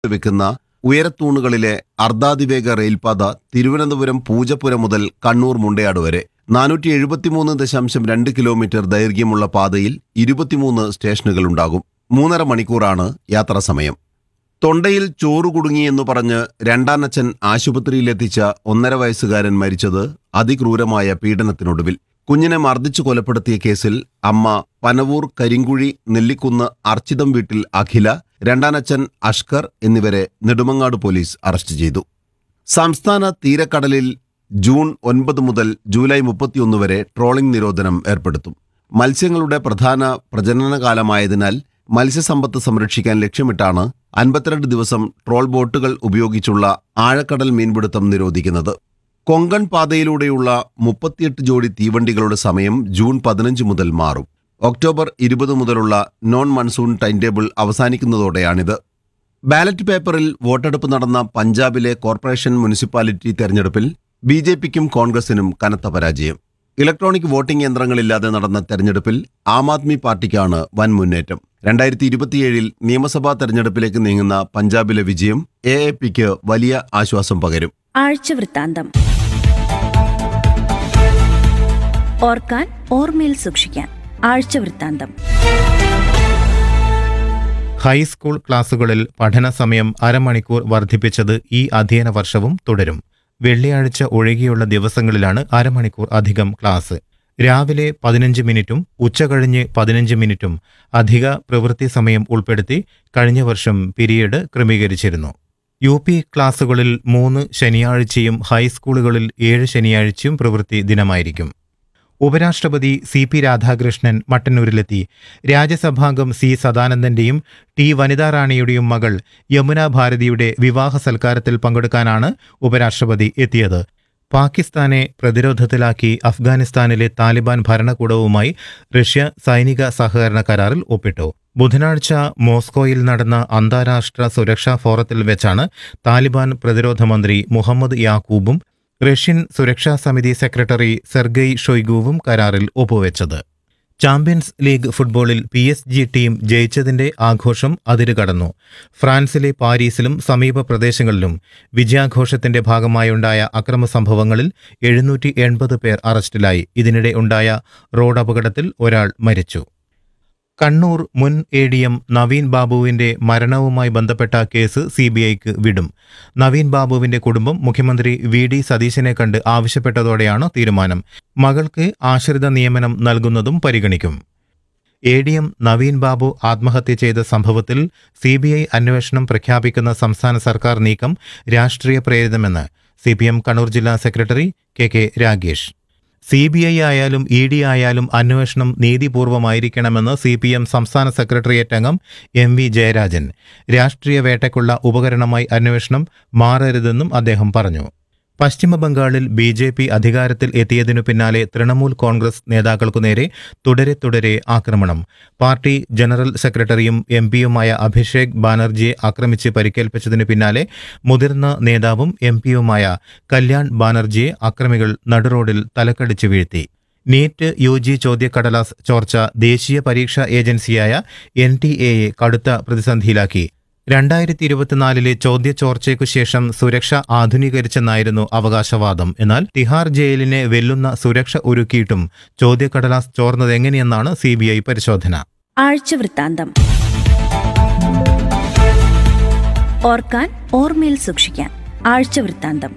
വെക്കുന്ന ഉയരത്തൂണുകളിലെ അർദ്ധാതിവേഗ റെയിൽപാത തിരുവനന്തപുരം പൂജപ്പുര മുതൽ കണ്ണൂർ മുണ്ടയാട് വരെ നാനൂറ്റി എഴുപത്തിമൂന്ന് ദശാംശം രണ്ട് കിലോമീറ്റർ ദൈർഘ്യമുള്ള പാതയിൽ ഇരുപത്തിമൂന്ന് സ്റ്റേഷനുകളുണ്ടാകും മൂന്നര മണിക്കൂറാണ് യാത്രാസമയം തൊണ്ടയിൽ ചോറ് കുടുങ്ങിയെന്നു പറഞ്ഞ് രണ്ടാനച്ഛൻ ആശുപത്രിയിലെത്തിച്ച ഒന്നര വയസ്സുകാരൻ മരിച്ചത് അതിക്രൂരമായ പീഡനത്തിനൊടുവിൽ കുഞ്ഞിനെ മർദ്ദിച്ചു കൊലപ്പെടുത്തിയ കേസിൽ അമ്മ പനവൂർ കരിങ്കുഴി നെല്ലിക്കുന്ന് അർച്ചിതം വീട്ടിൽ അഖില രണ്ടാനച്ഛൻ അഷ്കർ എന്നിവരെ നെടുമങ്ങാട് പോലീസ് അറസ്റ്റ് ചെയ്തു സംസ്ഥാന തീരക്കടലിൽ ജൂൺ ഒൻപത് മുതൽ ജൂലൈ മുപ്പത്തിയൊന്ന് വരെ ട്രോളിംഗ് നിരോധനം ഏർപ്പെടുത്തും മത്സ്യങ്ങളുടെ പ്രധാന പ്രജനനകാലമായതിനാൽ മത്സ്യസമ്പത്ത് സംരക്ഷിക്കാൻ ലക്ഷ്യമിട്ടാണ് അൻപത്തിരണ്ട് ദിവസം ട്രോൾ ബോട്ടുകൾ ഉപയോഗിച്ചുള്ള ആഴക്കടൽ മീൻപിടുത്തം നിരോധിക്കുന്നത് കൊങ്കൺ പാതയിലൂടെയുള്ള മുപ്പത്തിയെട്ട് ജോഡി തീവണ്ടികളുടെ സമയം ജൂൺ പതിനഞ്ച് മുതൽ മാറും ഒക്ടോബർ ഇരുപത് മുതലുള്ള നോൺ മൺസൂൺ ടൈം ടേബിൾ അവസാനിക്കുന്നതോടെയാണിത് ബാലറ്റ് പേപ്പറിൽ വോട്ടെടുപ്പ് നടന്ന പഞ്ചാബിലെ കോർപ്പറേഷൻ മുനിസിപ്പാലിറ്റി തെരഞ്ഞെടുപ്പിൽ ബി ജെ പിക്കും കോൺഗ്രസിനും കനത്ത പരാജയം ഇലക്ട്രോണിക് വോട്ടിംഗ് യന്ത്രങ്ങളില്ലാതെ നടന്ന തെരഞ്ഞെടുപ്പിൽ ആം ആദ്മി പാർട്ടിക്കാണ് വൻ മുന്നേറ്റം രണ്ടായിരത്തി ഇരുപത്തിയേഴിൽ നിയമസഭാ തെരഞ്ഞെടുപ്പിലേക്ക് നീങ്ങുന്ന പഞ്ചാബിലെ വിജയം എ എ പിക്ക് വലിയ ആശ്വാസം പകരും ആഴ്ചവൃത്താന്തം ഓർക്കാൻ ഓർമ്മയിൽ സൂക്ഷിക്കാൻ ആഴ്ചവൃത്താന്തം ഹൈസ്കൂൾ ക്ലാസുകളിൽ പഠന സമയം അരമണിക്കൂർ വർദ്ധിപ്പിച്ചത് ഈ അധ്യയന വർഷവും തുടരും വെള്ളിയാഴ്ച ഒഴികെയുള്ള ദിവസങ്ങളിലാണ് അരമണിക്കൂർ അധികം ക്ലാസ് രാവിലെ പതിനഞ്ച് മിനിറ്റും ഉച്ചകഴിഞ്ഞ് പതിനഞ്ച് മിനിറ്റും അധിക പ്രവൃത്തി സമയം ഉൾപ്പെടുത്തി കഴിഞ്ഞ വർഷം പിരീഡ് ക്രമീകരിച്ചിരുന്നു യു പി ക്ലാസുകളിൽ മൂന്ന് ശനിയാഴ്ചയും ഹൈസ്കൂളുകളിൽ ഏഴ് ശനിയാഴ്ചയും പ്രവൃത്തി ദിനമായിരിക്കും ഉപരാഷ്ട്രപതി സി പി രാധാകൃഷ്ണൻ മട്ടന്നൂരിലെത്തി രാജ്യസഭാംഗം സി സദാനന്ദന്റെയും ടി വനിതാ റാണിയുടെയും മകൾ യമുന ഭാരതിയുടെ വിവാഹ സൽക്കാരത്തിൽ പങ്കെടുക്കാനാണ് ഉപരാഷ്ട്രപതി എത്തിയത് പാകിസ്ഥാനെ പ്രതിരോധത്തിലാക്കി അഫ്ഗാനിസ്ഥാനിലെ താലിബാൻ ഭരണകൂടവുമായി റഷ്യ സൈനിക സഹകരണ കരാറിൽ ഒപ്പിട്ടു ബുധനാഴ്ച മോസ്കോയിൽ നടന്ന അന്താരാഷ്ട്ര സുരക്ഷാ ഫോറത്തിൽ വെച്ചാണ് താലിബാൻ പ്രതിരോധ മന്ത്രി മുഹമ്മദ് യാക്കൂബും റഷ്യൻ സുരക്ഷാ സമിതി സെക്രട്ടറി സെർഗെയ് ഷൊയ്ഗുവും കരാറിൽ ഒപ്പുവെച്ചത് ചാമ്പ്യൻസ് ലീഗ് ഫുട്ബോളിൽ പി എസ് ജി ടീം ജയിച്ചതിന്റെ ആഘോഷം അതിരുകടന്നു ഫ്രാൻസിലെ പാരീസിലും സമീപ പ്രദേശങ്ങളിലും വിജയാഘോഷത്തിന്റെ ഭാഗമായുണ്ടായ അക്രമ സംഭവങ്ങളിൽ എഴുന്നൂറ്റി എൺപത് പേർ അറസ്റ്റിലായി ഇതിനിടെ ഉണ്ടായ റോഡ് അപകടത്തിൽ ഒരാൾ മരിച്ചു കണ്ണൂർ മുൻ എ ഡി എം നവീൻ ബാബുവിന്റെ മരണവുമായി ബന്ധപ്പെട്ട കേസ് സി ബി ഐക്ക് വിടും നവീൻ ബാബുവിന്റെ കുടുംബം മുഖ്യമന്ത്രി വി ഡി സതീശനെ കണ്ട് ആവശ്യപ്പെട്ടതോടെയാണ് തീരുമാനം മകൾക്ക് ആശ്രിത നിയമനം നൽകുന്നതും പരിഗണിക്കും A D M Naveen Babu ആത്മഹത്യ ചെയ്ത സംഭവത്തിൽ സി ബി ഐ അന്വേഷണം പ്രഖ്യാപിക്കുന്ന സംസ്ഥാന സർക്കാർ നീക്കം രാഷ്ട്രീയ പ്രേരിതമെന്ന് സി പി എം കണ്ണൂർ ജില്ലാ secretary K K Ragesh C B I ആയാലും ഇ ഡി ആയാലും അന്വേഷണം നീതിപൂർവമായിരിക്കണമെന്ന് സി പി എം സംസ്ഥാന സെക്രട്ടേറിയറ്റ് അംഗം എം വി ജയരാജൻ രാഷ്ട്രീയ വേട്ടയ്ക്കുള്ള ഉപകരണമായി അന്വേഷണം മാറരുതെന്നും അദ്ദേഹം പറഞ്ഞു പശ്ചിമ ബംഗാളിൽ ബി ജെ പി അധികാരത്തിൽ എത്തിയതിനു പിന്നാലെ തൃണമൂൽ കോൺഗ്രസ് നേതാക്കൾക്കു നേരെ തുടരെ തുടരെ ആക്രമണം പാർട്ടി ജനറൽ സെക്രട്ടറിയും എം പിയുമായ അഭിഷേക് ബാനർജിയെ ആക്രമിച്ച് പരിക്കേൽപ്പിച്ചതിനു പിന്നാലെ മുതിർന്ന നേതാവും എം പിയുമായ കല്യാൺ ബാനർജിയെ അക്രമികൾ നടുറോഡിൽ തലക്കടിച്ച് വീഴ്ത്തി നീറ്റ് യു ജി ചോദ്യക്കടലാസ് ചോർച്ച ദേശീയ പരീക്ഷാ ഏജൻസിയായ എൻ ടി എയെ കടുത്ത പ്രതിസന്ധിയിലാക്കി രണ്ടായിരത്തി ഇരുപത്തിനാലിലെ ചോദ്യചോർച്ചയ്ക്കു ശേഷം സുരക്ഷ ആധുനീകരിച്ചെന്നായിരുന്നു അവകാശവാദം എന്നാൽ തിഹാർ ജയിലിനെ വെല്ലുന്ന സുരക്ഷ ഒരുക്കിയിട്ടും ചോദ്യക്കടലാസ് ചോർന്നതെങ്ങനെയെന്നാണ് സി ബി ഐ പരിശോധന ആഴ്ചവൃത്താന്തം ഓർക്കാൻ ഓർമ്മയിൽ സൂക്ഷിക്കാൻ ആഴ്ചവൃത്താന്തം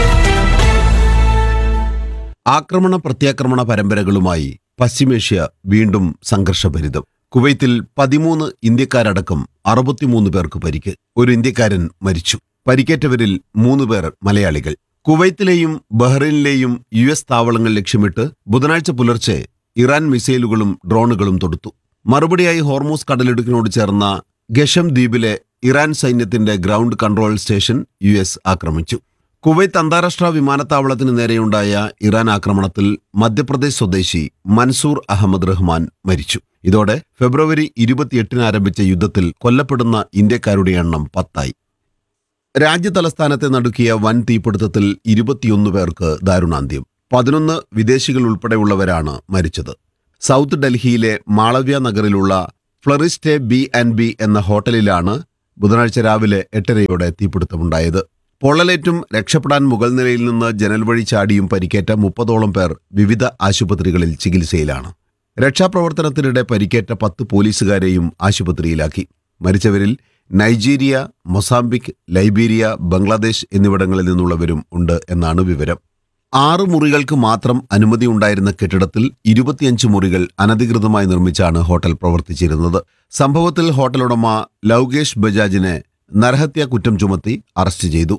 ആക്രമണ പ്രത്യാക്രമണ പരമ്പരകളുമായി പശ്ചിമേഷ്യ വീണ്ടും സംഘർഷഭരിതം കുവൈത്തിൽ പതിമൂന്ന് ഇന്ത്യക്കാരടക്കം അറുപത്തിമൂന്ന് പേർക്ക് പരിക്ക് ഒരു ഇന്ത്യക്കാരൻ മരിച്ചു പരിക്കേറ്റവരിൽ മൂന്ന് പേർ മലയാളികൾ കുവൈത്തിലെയും ബഹ്റൈനിലെയും യു എസ് താവളങ്ങൾ ലക്ഷ്യമിട്ട് ബുധനാഴ്ച പുലർച്ചെ ഇറാൻ മിസൈലുകളും ഡ്രോണുകളും തൊടുത്തു മറുപടിയായി ഹോർമൂസ് കടലിടുക്കിനോട് ചേർന്ന ഗഷം ദ്വീപിലെ ഇറാൻ സൈന്യത്തിന്റെ ground control station U S ആക്രമിച്ചു കുവൈത്ത് അന്താരാഷ്ട്ര വിമാനത്താവളത്തിന് നേരെയുണ്ടായ ഇറാൻ ആക്രമണത്തിൽ മധ്യപ്രദേശ് സ്വദേശി മൻസൂർ അഹമ്മദ് റഹ്മാൻ മരിച്ചു ഇതോടെ ഫെബ്രുവരി ഇരുപത്തിയെട്ടിന് ആരംഭിച്ച യുദ്ധത്തിൽ കൊല്ലപ്പെടുന്ന ഇന്ത്യക്കാരുടെ എണ്ണം പത്തായി രാജ്യതലസ്ഥാനത്തെ നടുക്കിയ വൻ തീപിടുത്തത്തിൽ ഇരുപത്തിയൊന്ന് പേർക്ക് ദാരുണാന്ത്യം പതിനൊന്ന് വിദേശികൾ ഉൾപ്പെടെയുള്ളവരാണ് മരിച്ചത് സൗത്ത് ഡൽഹിയിലെ മാളവ്യ നഗറിലുള്ള ഫ്ലറിസ്റ്റെ ബി ആൻഡ് ബി എന്ന ഹോട്ടലിലാണ് ബുധനാഴ്ച രാവിലെ എട്ടരയോടെ തീപിടുത്തമുണ്ടായത് പൊള്ളലേറ്റും രക്ഷപ്പെടാൻ മുകൾ നിലയിൽ നിന്ന് ജനൽ വഴി ചാടിയും പരിക്കേറ്റ മുപ്പതോളം പേർ വിവിധ ആശുപത്രികളിൽ ചികിത്സയിലാണ് രക്ഷാപ്രവർത്തനത്തിനിടെ പരിക്കേറ്റ പത്ത് പോലീസുകാരെയും ആശുപത്രിയിലാക്കി മരിച്ചവരിൽ നൈജീരിയ മൊസാംബിക് ലൈബീരിയ ബംഗ്ലാദേശ് എന്നിവിടങ്ങളിൽ നിന്നുള്ളവരും ഉണ്ട് എന്നാണ് വിവരം ആറ് മുറികൾക്ക് മാത്രം അനുമതി ഉണ്ടായിരുന്ന കെട്ടിടത്തിൽ ഇരുപത്തിയഞ്ച് മുറികൾ അനധികൃതമായി നിർമ്മിച്ചാണ് ഹോട്ടൽ പ്രവർത്തിച്ചിരുന്നത് സംഭവത്തിൽ ഹോട്ടൽ ഉടമ ലൗകേഷ് ബജാജിനെ നരഹത്യ കുറ്റം ചുമത്തി അറസ്റ്റ് ചെയ്തു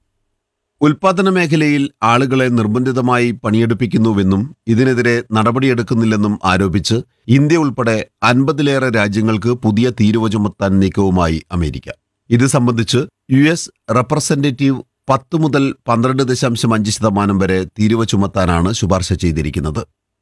ഉൽപാദന മേഖലയിൽ ആളുകളെ നിർബന്ധിതമായി പണിയെടുപ്പിക്കുന്നുവെന്നും ഇതിനെതിരെ നടപടിയെടുക്കുന്നില്ലെന്നും ആരോപിച്ച് ഇന്ത്യ ഉൾപ്പെടെ അൻപതിലേറെ രാജ്യങ്ങൾക്ക് പുതിയ തീരുവ ചുമത്താൻ നീക്കവുമായി അമേരിക്ക ഇത് സംബന്ധിച്ച് യു എസ് റെപ്രസെന്റേറ്റീവ് പത്ത് മുതൽ പന്ത്രണ്ട് ദശാംശം അഞ്ച് ശതമാനം വരെ തീരുവ ചുമത്താനാണ് ശുപാർശ ചെയ്തിരിക്കുന്നത്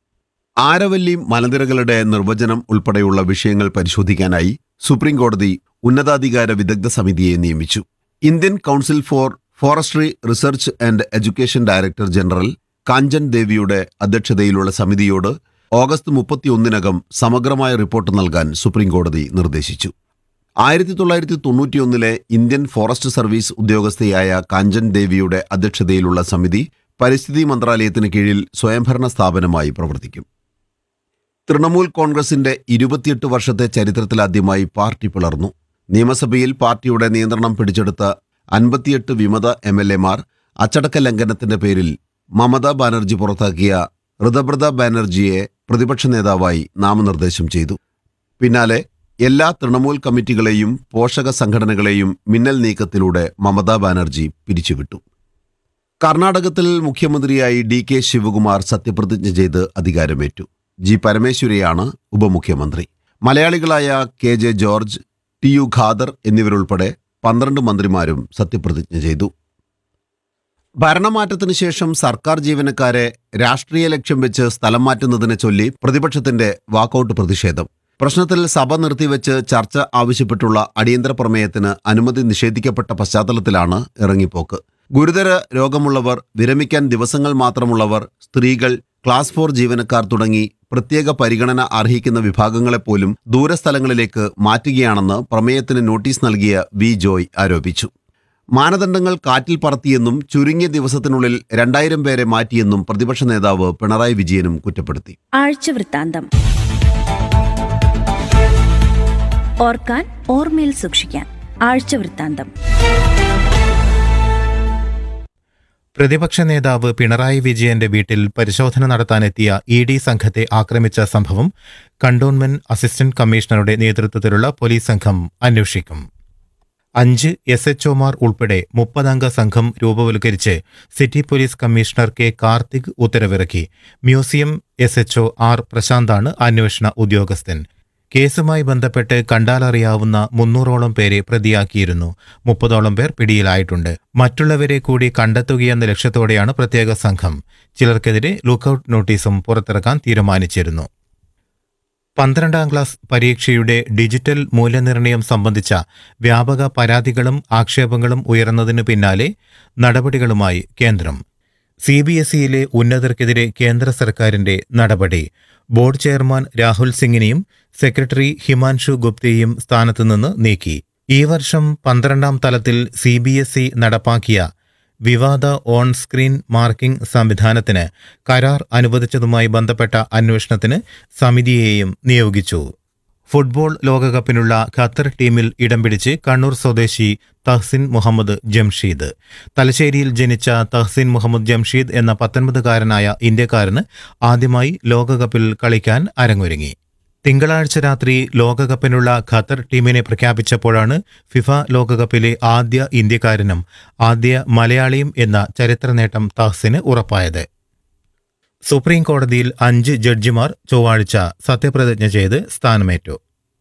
ആരവല്ലി മലനിരകളുടെ നിർവചനം ഉൾപ്പെടെയുള്ള വിഷയങ്ങൾ പരിശോധിക്കാനായി സുപ്രീം കോടതി ഉന്നതാധികാര വിദഗ്ധ സമിതിയെ നിയമിച്ചു Indian council for forestry research and education director general Kanchan ദേവിയുടെ അധ്യക്ഷതയിലുള്ള സമിതിയോട് ഓഗസ്റ്റ് മുപ്പത്തിയൊന്നിനകം സമഗ്രമായ റിപ്പോർട്ട് നൽകാൻ സുപ്രീം കോടതി നിർദ്ദേശിച്ചു ആയിരത്തി തൊള്ളായിരത്തി തൊണ്ണൂറ്റിയൊന്നിലെ ഇന്ത്യൻ ഫോറസ്റ്റ് സർവീസ് ഉദ്യോഗസ്ഥയായ കാഞ്ചൻ ദേവിയുടെ അധ്യക്ഷതയിലുള്ള സമിതി പരിസ്ഥിതി മന്ത്രാലയത്തിന് കീഴിൽ സ്വയംഭരണ സ്ഥാപനമായി പ്രവർത്തിക്കും തൃണമൂൽ കോൺഗ്രസിന്റെ ഇരുപത്തിയെട്ട് വർഷത്തെ ചരിത്രത്തിലാദ്യമായി പാർട്ടി പിളർന്നു നിയമസഭയിൽ പാർട്ടിയുടെ നിയന്ത്രണം പിടിച്ചെടുത്ത അൻപത്തിയെട്ട് വിമത എം എൽ എമാർ അച്ചടക്ക ലംഘനത്തിന്റെ പേരിൽ മമതാ ബാനർജി പുറത്താക്കിയ ഋതബ്രത ബാനർജിയെ പ്രതിപക്ഷ നേതാവായി നാമനിർദ്ദേശം ചെയ്തു പിന്നാലെ എല്ലാ തൃണമൂൽ കമ്മിറ്റികളെയും പോഷക സംഘടനകളെയും മിന്നൽ നീക്കത്തിലൂടെ മമതാ ബാനർജി പിരിച്ചുവിട്ടു കർണാടകത്തിൽ മുഖ്യമന്ത്രിയായി ഡി കെ ശിവകുമാർ സത്യപ്രതിജ്ഞ ചെയ്ത് അധികാരമേറ്റു ജി പരമേശ്വരിയാണ് ഉപമുഖ്യമന്ത്രി മലയാളികളായ K J George T U Khader എന്നിവരുൾപ്പെടെ പന്ത്രണ്ട് മന്ത്രിമാരും സത്യപ്രതിജ്ഞ ചെയ്തു ഭരണമാറ്റത്തിന് ശേഷം സർക്കാർ ജീവനക്കാരെ രാഷ്ട്രീയ ലക്ഷ്യം വെച്ച് സ്ഥലം മാറ്റുന്നതിനെ ചൊല്ലി പ്രതിപക്ഷത്തിന്റെ വാക്കൌട്ട് പ്രതിഷേധം പ്രശ്നത്തിൽ സഭ നിർത്തിവെച്ച് ചർച്ച ആവശ്യപ്പെട്ടുള്ള അടിയന്തര പ്രമേയത്തിന് അനുമതി നിഷേധിക്കപ്പെട്ട പശ്ചാത്തലത്തിലാണ് ഇറങ്ങിപ്പോക്ക് ഗുരുതര രോഗമുള്ളവർ വിരമിക്കാൻ ദിവസങ്ങൾ മാത്രമുള്ളവർ സ്ത്രീകൾ ക്ലാസ് ഫോർ ജീവനക്കാർ തുടങ്ങി പ്രത്യേക പരിഗണന അർഹിക്കുന്ന വിഭാഗങ്ങളെപ്പോലും ദൂരസ്ഥലങ്ങളിലേക്ക് മാറ്റുകയാണെന്ന് പ്രമേയത്തിന് നോട്ടീസ് നൽകിയ വി ജോയ് ആരോപിച്ചു മാനദണ്ഡങ്ങൾ കാറ്റിൽ പറത്തിയെന്നും ചുരുങ്ങിയ ദിവസത്തിനുള്ളിൽ രണ്ടായിരം പേരെ മാറ്റിയെന്നും പ്രതിപക്ഷ നേതാവ് പിണറായി വിജയനും കുറ്റപ്പെടുത്തി ആഴ്ചവൃത്താന്തം ഓർക്കാൻ ഓർമ്മയിൽ സൂക്ഷിക്കാൻ ആഴ്ചവൃത്താന്തം പ്രതിപക്ഷ നേതാവ് പിണറായി വിജയന്റെ വീട്ടിൽ പരിശോധന നടത്താനെത്തിയ ഇ ഡി സംഘത്തെ ആക്രമിച്ച സംഭവം കണ്ടോൺമെന്റ് അസിസ്റ്റന്റ് കമ്മീഷണറുടെ നേതൃത്വത്തിലുള്ള പോലീസ് സംഘം അന്വേഷിക്കും അഞ്ച് എസ് എച്ച്ഒമാർ ഉൾപ്പെടെ മുപ്പതംഗ സംഘം രൂപവൽക്കരിച്ച് city police commissioner K Karthik ഉത്തരവിറക്കി മ്യൂസിയം എസ് എച്ച്ഒ ആർ പ്രശാന്താണ് അന്വേഷണ ഉദ്യോഗസ്ഥൻ കേസുമായി ബന്ധപ്പെട്ട് കണ്ടാലറിയാവുന്ന മുന്നൂറോളം പേരെ പ്രതിയാക്കിയിരുന്നു മുപ്പതോളം പേർ പിടിയിലായിട്ടുണ്ട് മറ്റുള്ളവരെ കൂടി കണ്ടെത്തുകയെന്ന ലക്ഷ്യത്തോടെയാണ് പ്രത്യേക സംഘം ചിലർക്കെതിരെ ലുക്കൌട്ട് നോട്ടീസും പുറത്തിറക്കാൻ തീരുമാനിച്ചിരുന്നു പന്ത്രണ്ടാം ക്ലാസ് പരീക്ഷയുടെ ഡിജിറ്റൽ മൂല്യനിർണ്ണയം സംബന്ധിച്ച വ്യാപക പരാതികളും ആക്ഷേപങ്ങളും ഉയർന്നതിനു പിന്നാലെ നടപടികളുമായി കേന്ദ്രം സി ബി എസ് ഇയിലെ ഉന്നതർക്കെതിരെ കേന്ദ്ര സർക്കാരിന്റെ നടപടി ബോർഡ് ചെയർമാൻ രാഹുൽ സിംഗിനെയും സെക്രട്ടറി ഹിമാൻഷു ഗുപ്തയെയും സ്ഥാനത്തുനിന്ന് നീക്കി ഈ വർഷം പന്ത്രണ്ടാം തലത്തിൽ സി ബി എസ് ഇ നടപ്പാക്കിയ വിവാദ ഓൺ സ്ക്രീൻ മാർക്കിംഗ് സംവിധാനത്തിന് കരാർ അനുവദിച്ചതുമായി ബന്ധപ്പെട്ട അന്വേഷണത്തിന് സമിതിയെയും നിയോഗിച്ചു ഫുട്ബോൾ ലോകകപ്പിനുള്ള ഖത്തർ ടീമിൽ ഇടം പിടിച്ച് കണ്ണൂർ സ്വദേശി തഹ്സിൻ മുഹമ്മദ് ജംഷീദ് തലശ്ശേരിയിൽ ജനിച്ച തഹ്സിൻ മുഹമ്മദ് ജംഷീദ് എന്ന പത്തൊൻപതുകാരനായ ഇന്ത്യക്കാരന് ആദ്യമായി ലോകകപ്പിൽ കളിക്കാൻ അരങ്ങൊരുങ്ങി തിങ്കളാഴ്ച രാത്രി ലോകകപ്പിനുള്ള ഖത്തർ ടീമിനെ പ്രഖ്യാപിച്ചപ്പോഴാണ് ഫിഫ ലോകകപ്പിലെ ആദ്യ ഇന്ത്യക്കാരനും ആദ്യ മലയാളിയും എന്ന ചരിത്ര നേട്ടം തഹ്സിന് ഉറപ്പായത് സുപ്രീം കോടതിയിൽ അഞ്ച് ജഡ്ജിമാർ ചൊവ്വാഴ്ച സത്യപ്രതിജ്ഞ ചെയ്ത് സ്ഥാനമേറ്റു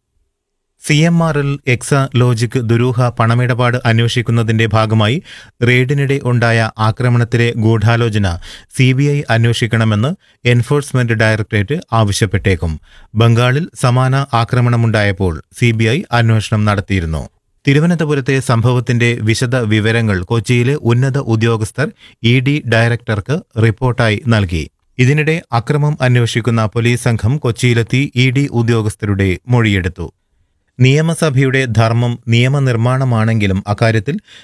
C M R L Exalogic ദുരൂഹ പണമിടപാട് അന്വേഷിക്കുന്നതിന്റെ ഭാഗമായി റെയ്ഡിനിടെ ഉണ്ടായ ആക്രമണത്തിലെ ഗൂഢാലോചന സി ബി ഐ അന്വേഷിക്കണമെന്ന് എൻഫോഴ്സ്മെന്റ് ഡയറക്ടറേറ്റ് ആവശ്യപ്പെട്ടേക്കും ബംഗാളിൽ സമാന ആക്രമണമുണ്ടായപ്പോൾ സി ബി ഐ അന്വേഷണം നടത്തിയിരുന്നു തിരുവനന്തപുരത്തെ സംഭവത്തിന്റെ വിശദ വിവരങ്ങൾ കൊച്ചിയിലെ ഉന്നത ഉദ്യോഗസ്ഥർ ഇ ഡി ഡയറക്ടർക്ക് റിപ്പോർട്ടായി നൽകി ഇതിനിടെ അക്രമം അന്വേഷിക്കുന്ന പോലീസ് സംഘം കൊച്ചിയിലെത്തി ഇ ഡി ഉദ്യോഗസ്ഥരുടെ മൊഴിയെടുത്തു നിയമസഭയുടെ ധർമ്മം നിയമനിർമ്മാണമാണെങ്കിലും അക്കാര്യത്തിൽ